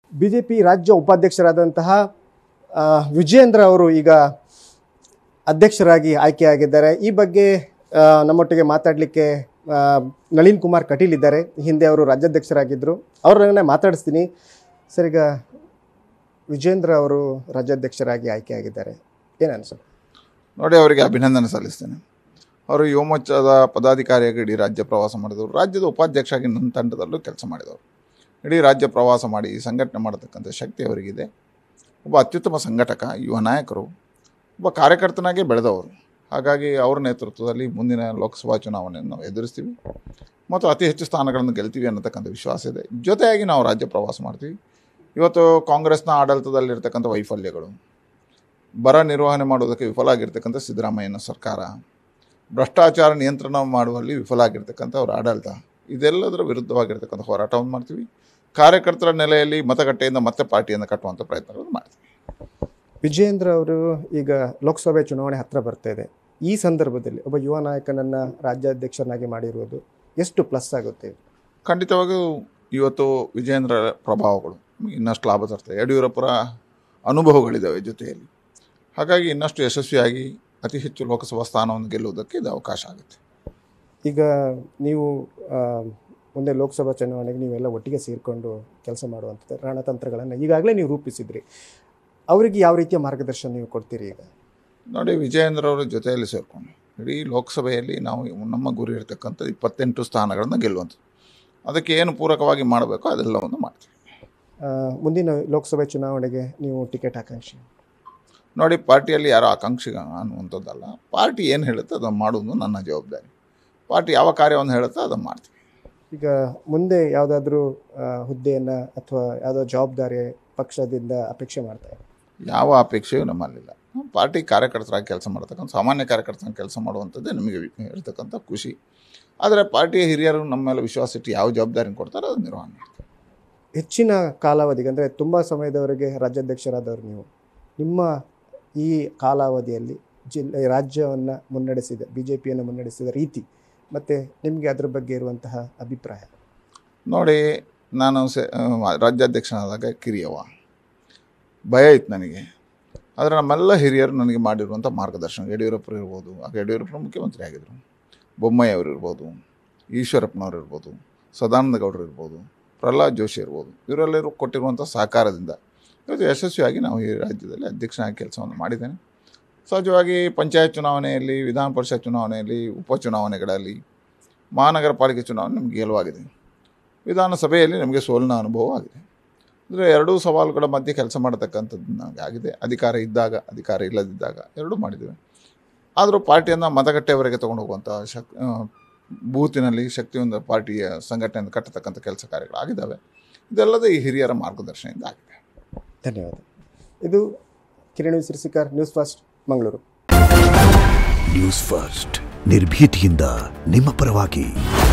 B J P ರಾಜ್ಯ ಉಪಾಧ್ಯಕ್ಷರಾದಂತಹ ಆ, ವಿಜಯೇಂದ್ರ ಅವರು ಈಗ ಅಧ್ಯಕ್ಷರಾಗಿ ಆಯ್ಕೆಯಾಗಿದ್ದಾರೆ ಈ ಬಗ್ಗೆ ಆ, ನಮ್ಮೊಟ್ಟಿಗೆ ಮಾತಾಡಲಿಕ್ಕೆ ನಳಿನ್ ಕುಮಾರ್ ಕಟೀಲ್ ಇದ್ದಾರೆ ಹಿಂದೆ ಅವರು ರಾಜ್ಯಾಧ್ಯಕ್ಷರಾಗಿದ್ದರು ಅವ್ರನ್ನೇ ಮಾತಾಡಿಸ್ತೀನಿ ಸರ್ ಈಗ ವಿಜೇಂದ್ರ ಅವರು ರಾಜ್ಯಾಧ್ಯಕ್ಷರಾಗಿ ಆಯ್ಕೆಯಾಗಿದ್ದಾರೆ ಏನು ಅನ್ಸುತ್ತೆ ನೋಡಿ ಅವರಿಗೆ ಅಭಿನಂದನೆ ಸಲ್ಲಿಸ್ತೇನೆ ಅವರು ಯುವ ಮೋರ್ಚಾದ ಪದಾಧಿಕಾರಿಯಾಗಿ ಇಡೀ ರಾಜ್ಯ ಪ್ರವಾಸ ಮಾಡಿದವರು ರಾಜ್ಯದ ಉಪಾಧ್ಯಕ್ಷರಾಗಿ ನನ್ನ ತಂಡದಲ್ಲೂ ಕೆಲಸ ಮಾಡಿದವರು ಇಡೀ ರಾಜ್ಯ ಪ್ರವಾಸ ಮಾಡಿ ಸಂಘಟನೆ ಮಾಡತಕ್ಕಂಥ ಶಕ್ತಿ ಅವರಿಗಿದೆ ಒಬ್ಬ ಅತ್ಯುತ್ತಮ ಸಂಘಟಕ ಯುವ ನಾಯಕರು ಒಬ್ಬ ಕಾರ್ಯಕರ್ತನಾಗೇ ಬೆಳೆದವರು ಹಾಗಾಗಿ ಅವರ ನೇತೃತ್ವದಲ್ಲಿ ಮುಂದಿನ ಲೋಕಸಭಾ ಚುನಾವಣೆಯನ್ನು ನಾವು ಎದುರಿಸ್ತೀವಿ ಮತ್ತು ಅತಿ ಹೆಚ್ಚು ಸ್ಥಾನಗಳನ್ನು ಗೆಲ್ತೀವಿ ಅನ್ನತಕ್ಕಂಥ ವಿಶ್ವಾಸ ಇದೆ ಜೊತೆಯಾಗಿ ನಾವು ರಾಜ್ಯ ಪ್ರವಾಸ ಮಾಡ್ತೀವಿ ಇವತ್ತು ಕಾಂಗ್ರೆಸ್ನ ಆಡಳಿತದಲ್ಲಿರ್ತಕ್ಕಂಥ ವೈಫಲ್ಯಗಳು ಬರ ನಿರ್ವಹಣೆ ಮಾಡುವುದಕ್ಕೆ ವಿಫಲ ಆಗಿರ್ತಕ್ಕಂಥ ಸಿದ್ದರಾಮಯ್ಯನ ಸರ್ಕಾರ ಭ್ರಷ್ಟಾಚಾರ ನಿಯಂತ್ರಣ ಮಾಡುವಲ್ಲಿ ವಿಫಲ ಆಗಿರ್ತಕ್ಕಂಥ ಅವರ ಆಡಳಿತ ಇದೆಲ್ಲದರ ವಿರುದ್ಧವಾಗಿರ್ತಕ್ಕಂಥ ಹೋರಾಟವನ್ನು ಮಾಡ್ತೀವಿ ಕಾರ್ಯಕರ್ತರ ನೆಲೆಯಲ್ಲಿ ಮತಗಟ್ಟೆಯಿಂದ ಮತ್ತೆ ಪಾರ್ಟಿಯನ್ನು ಕಟ್ಟುವಂಥ ಪ್ರಯತ್ನಗಳನ್ನು ಮಾಡ್ತೀವಿ ವಿಜಯೇಂದ್ರ ಅವರು ಈಗ ಲೋಕಸಭೆ ಚುನಾವಣೆ ಹತ್ರ ಬರ್ತಾ ಇದೆ ಈ ಸಂದರ್ಭದಲ್ಲಿ ಒಬ್ಬ ಯುವ ನಾಯಕನನ್ನು ರಾಜ್ಯಾಧ್ಯಕ್ಷರನ್ನಾಗಿ ಮಾಡಿರುವುದು ಎಷ್ಟು ಪ್ಲಸ್ ಆಗುತ್ತೆ ಖಂಡಿತವಾಗಿಯೂ ಇವತ್ತು ವಿಜೇಂದ್ರ ಪ್ರಭಾವಗಳು ಇನ್ನಷ್ಟು ಲಾಭ ತರ್ತದೆ ಯಡಿಯೂರಪ್ಪರ ಅನುಭವಗಳಿದ್ದಾವೆ ಜೊತೆಯಲ್ಲಿ ಹಾಗಾಗಿ ಇನ್ನಷ್ಟು ಯಶಸ್ವಿಯಾಗಿ ಅತಿ ಹೆಚ್ಚು ಲೋಕಸಭಾ ಸ್ಥಾನವನ್ನು ಗೆಲ್ಲುವುದಕ್ಕೆ ಇದು ಅವಕಾಶ ಆಗುತ್ತೆ ಈಗ ನೀವು ಆ, ಮುಂದೆ ಲೋಕಸಭಾ ಚುನಾವಣೆಗೆ ನೀವೆಲ್ಲ ಒಟ್ಟಿಗೆ ಸೇರಿಕೊಂಡು ಕೆಲಸ ಮಾಡುವಂಥದ್ದು ರಣತಂತ್ರಗಳನ್ನು ಈಗಾಗಲೇ ನೀವು ರೂಪಿಸಿದ್ರಿ ಅವರಿಗೆ ಯಾವ ರೀತಿಯ ಮಾರ್ಗದರ್ಶನ ನೀವು ಕೊಡ್ತೀರಿ ಈಗ ನೋಡಿ ವಿಜಯೇಂದ್ರ ಅವರ ಜೊತೆಯಲ್ಲಿ ಸೇರಿಕೊಂಡು ಇಡೀ ಲೋಕಸಭೆಯಲ್ಲಿ ನಾವು ನಮ್ಮ ಗುರಿ ಇರತಕ್ಕಂಥ ಇಪ್ಪತ್ತೆಂಟು ಸ್ಥಾನಗಳನ್ನು ಗೆಲ್ಲುವಂಥದ್ದು ಅದಕ್ಕೆ ಏನು ಪೂರಕವಾಗಿ ಮಾಡಬೇಕೋ ಅದೆಲ್ಲವನ್ನು ಮಾಡ್ತೀವಿ ಆ, ಮುಂದಿನ ಲೋಕಸಭೆ ಚುನಾವಣೆಗೆ ನೀವು ಟಿಕೆಟ್ ಆಕಾಂಕ್ಷಿ ನೋಡಿ ಪಾರ್ಟಿಯಲ್ಲಿ ಯಾರೋ ಆಕಾಂಕ್ಷಿ ಅನ್ನುವಂಥದ್ದಲ್ಲ ಪಾರ್ಟಿ ಏನು ಹೇಳುತ್ತೆ ಅದನ್ನು ಮಾಡುವುದು ನನ್ನ ಜವಾಬ್ದಾರಿ ಪಾರ್ಟಿ ಯಾವ ಕಾರ್ಯವನ್ನು ಹೇಳುತ್ತೋ ಅದನ್ನು ಮಾಡ್ತೀವಿ ಈಗ ಮುಂದೆ ಯಾವುದಾದ್ರೂ ಹುದ್ದೆಯನ್ನು ಅಥವಾ ಯಾವುದೋ ಜವಾಬ್ದಾರಿ ಪಕ್ಷದಿಂದ ಅಪೇಕ್ಷೆ ಮಾಡ್ತಾ ಇದ್ದೀರಾ? ಯಾವ ಅಪೇಕ್ಷೆಯೂ ನಮ್ಮಲ್ಲಿಲ್ಲ ನಾವು ಪಾರ್ಟಿ ಕಾರ್ಯಕರ್ತರಾಗಿ ಕೆಲಸ ಮಾಡ್ತಕ್ಕಂಥ ಸಾಮಾನ್ಯ ಕಾರ್ಯಕರ್ತರಾಗಿ ಕೆಲಸ ಮಾಡುವಂಥದ್ದೇ ನಮಗೆ ಇರತಕ್ಕಂಥ ಖುಷಿ ಆದರೆ ಪಾರ್ಟಿಯ ಹಿರಿಯರು ನಮ್ಮ ಮೇಲೆ ವಿಶ್ವಾಸ ಇಟ್ಟು ಯಾವ ಜವಾಬ್ದಾರಿನ ಕೊಡ್ತಾರೆ ಅದನ್ನು ನಿರ್ವಹಣೆ ಮಾಡ್ತೀವಿ ಹೆಚ್ಚಿನ ಕಾಲಾವಧಿಗೆ ಅಂದರೆ ತುಂಬ ಸಮಯದವರೆಗೆ ರಾಜ್ಯಾಧ್ಯಕ್ಷರಾದವರು ನೀವು ನಿಮ್ಮ ಈ ಕಾಲಾವಧಿಯಲ್ಲಿ ಜಿಲ್ಲೆ ರಾಜ್ಯವನ್ನು ಮುನ್ನಡೆಸಿದ ಬಿ ಜೆ ಪಿಯನ್ನು ಮುನ್ನಡೆಸಿದ ರೀತಿ ಮತ್ತು ನಿಮಗೆ ಅದರ ಬಗ್ಗೆ ಇರುವಂತಹ ಅಭಿಪ್ರಾಯ ನೋಡಿ ನಾನು ಸೆ ಆ, ರಾಜ್ಯಾಧ್ಯಕ್ಷನಾದಾಗ ಕಿರಿಯವ ಭಯ ಇತ್ತು ನನಗೆ ಆದರೆ ನಮ್ಮೆಲ್ಲ ಹಿರಿಯರು ನನಗೆ ಮಾಡಿರುವಂಥ ಮಾರ್ಗದರ್ಶನ ಯಡಿಯೂರಪ್ಪರು ಇರ್ಬೋದು ಆಗ ಯಡಿಯೂರಪ್ಪರು ಮುಖ್ಯಮಂತ್ರಿ ಆಗಿದ್ದರು ಬೊಮ್ಮಾಯಿ ಅವರು ಇರ್ಬೋದು ಈಶ್ವರಪ್ಪನವ್ರು ಇರ್ಬೋದು ಸದಾನಂದ ಗೌಡರು ಇರ್ಬೋದು ಪ್ರಹ್ಲಾದ್ ಜೋಶಿ ಇರ್ಬೋದು ಇವರೆಲ್ಲರೂ ಕೊಟ್ಟಿರುವಂಥ ಸಹಕಾರದಿಂದ ಇವತ್ತು ಯಶಸ್ವಿಯಾಗಿ ನಾವು ಈ ರಾಜ್ಯದಲ್ಲಿ ಅಧ್ಯಕ್ಷನಾಗಿ ಕೆಲಸವನ್ನು ಮಾಡಿದ್ದೇನೆ ಸಹಜವಾಗಿ ಪಂಚಾಯತ್ ಚುನಾವಣೆಯಲ್ಲಿ ವಿಧಾನ ಪರಿಷತ್ ಚುನಾವಣೆಯಲ್ಲಿ ಉಪಚುನಾವಣೆಗಳಲ್ಲಿ ಮಹಾನಗರ ಪಾಲಿಕೆ ಚುನಾವಣೆ ನಮಗೆ ಗೆಲುವಾಗಿದೆ ವಿಧಾನಸಭೆಯಲ್ಲಿ ನಮಗೆ ಸೋಲಿನ ಅನುಭವ ಆಗಿದೆ ಅಂದರೆ ಎರಡೂ ಸವಾಲುಗಳ ಮಧ್ಯೆ ಕೆಲಸ ಮಾಡತಕ್ಕಂಥದ್ದು ನಮಗೆ ಆಗಿದೆ ಅಧಿಕಾರ ಇದ್ದಾಗ ಅಧಿಕಾರ ಇಲ್ಲದಿದ್ದಾಗ ಎರಡೂ ಮಾಡಿದ್ದೇವೆ ಆದರೂ ಪಾರ್ಟಿಯನ್ನು ಮತಗಟ್ಟೆಯವರೆಗೆ ತೊಗೊಂಡು ಹೋಗುವಂಥ ಶಕ್ ಆ, ಬೂತಿನಲ್ಲಿ ಶಕ್ತಿಯಿಂದ ಪಾರ್ಟಿಯ ಸಂಘಟನೆಯನ್ನು ಕಟ್ಟತಕ್ಕಂಥ ಕೆಲಸ ಕಾರ್ಯಗಳು ಆಗಿದ್ದಾವೆ ಇದೆಲ್ಲದೇ ಈ ಹಿರಿಯರ ಮಾರ್ಗದರ್ಶನದಿಂದ ಆಗಿದೆ ಧನ್ಯವಾದ ಇದು Kiran Sirsikar news first Mangaluru news first ನಿರ್ಭೀತಿಯಿಂದ ನಿಮ್ಮ ಪರವಾಗಿ